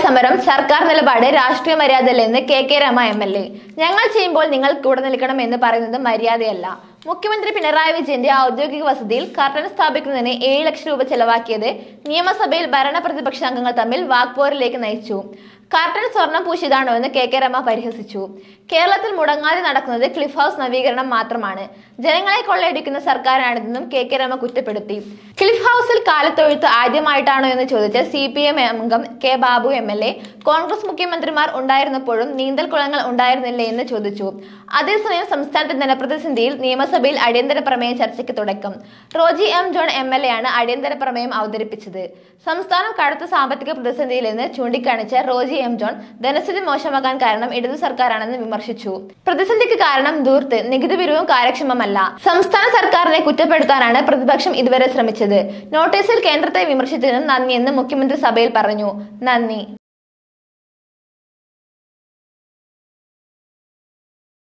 സമരം സർക്കാർ നിലപാട് രാഷ്ട്രീയ മര്യാദയല്ലെന്ന് K K Rema M L A ഞങ്ങൾ ചെയ്യുമ്പോൾ നിങ്ങൾ കൂടെ നിൽക്കണം എന്ന് പറയുന്നത് മര്യാദയല്ല മുഖ്യമന്ത്രി പിണറായി വിജയന്റെ ഔദ്യോഗിക വസതിയിൽ കർട്ടൻ സ്ഥാപിക്കുന്നതിന് ഏഴ് ലക്ഷം രൂപ ചെലവാക്കിയത് നിയമസഭയിൽ ഭരണ പ്രതിപക്ഷ അംഗങ്ങൾ തമ്മിൽ വാക്പോരിലേക്ക് നയിച്ചു കർട്ടൻ സ്വർണം പൂശിയതാണോ എന്ന് കെ കെ രമ പരിഹസിച്ചു കേരളത്തിൽ മുടങ്ങാതെ നടക്കുന്നത് ക്ലിഫ് ഹൗസ് നവീകരണം മാത്രമാണ് ജനങ്ങളെ കൊള്ളയടിക്കുന്ന സർക്കാരാണിതെന്നും കെ കെ രമ കുറ്റപ്പെടുത്തി ക്ലിഫ് ഹൗസിൽ കാലത്തൊഴുത്ത് ആദ്യമായിട്ടാണോ എന്ന് ചോദിച്ച സി പി എം അംഗം K Babu M L A Congress മുഖ്യമന്ത്രിമാർ ഉണ്ടായിരുന്നപ്പോഴും നീന്തൽ കുളങ്ങൾ ഉണ്ടായിരുന്നില്ലേ എന്ന് ചോദിച്ചു അതേസമയം സംസ്ഥാനത്തെ ധനപ്രതിസന്ധിയിൽ നിയമസഭയിൽ അടിയന്തര പ്രമേയ ചർച്ചയ്ക്ക് തുടക്കം Roji M John M L A ആണ് അടിയന്തര പ്രമേയം അവതരിപ്പിച്ചത് സംസ്ഥാനം കടുത്ത സാമ്പത്തിക പ്രതിസന്ധിയിലെന്ന് ചൂണ്ടിക്കാണിച്ച റോജി എം ജോൺ ധനസ്ഥിതി മോശമാകാൻ കാരണം ഇടതു സർക്കാരാണെന്ന് വിമർശിച്ചു പ്രതിസന്ധിക്ക് കാരണം ദൂർത്ത് നികുതി പിരിവും കാര്യക്ഷമമല്ല സംസ്ഥാന സർക്കാരിനെ കുറ്റപ്പെടുത്താനാണ് പ്രതിപക്ഷം ഇതുവരെ ശ്രമിച്ചത് നോട്ടീസിൽ കേന്ദ്രത്തെ വിമർശിച്ചതിന് നന്ദിയെന്ന് മുഖ്യമന്ത്രി സഭയിൽ പറഞ്ഞു നന്ദി